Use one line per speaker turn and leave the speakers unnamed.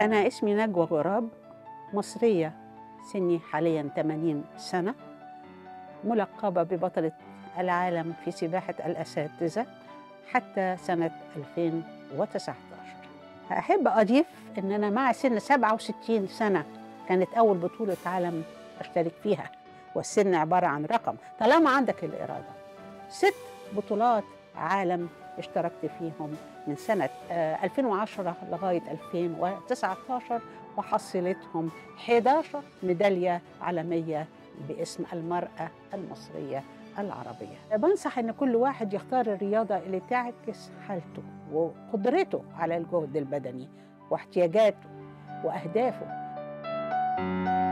أنا اسمي نجوى غراب مصرية سني حاليا 80 سنة ملقبة ببطلة العالم في سباحة الأساتذة حتى سنة 2019 أحب أضيف أن أنا مع سن 67 سنة كانت أول بطولة عالم أشترك فيها والسن عبارة عن رقم طالما عندك الإرادة ست بطولات عالم اشتركت فيهم من سنة آه، 2010 لغاية 2019 وحصلتهم 11 ميدالية عالمية باسم المرأة المصرية العربية بنصح أن كل واحد يختار الرياضة اللي تعكس حالته وقدرته على الجهد البدني واحتياجاته وأهدافه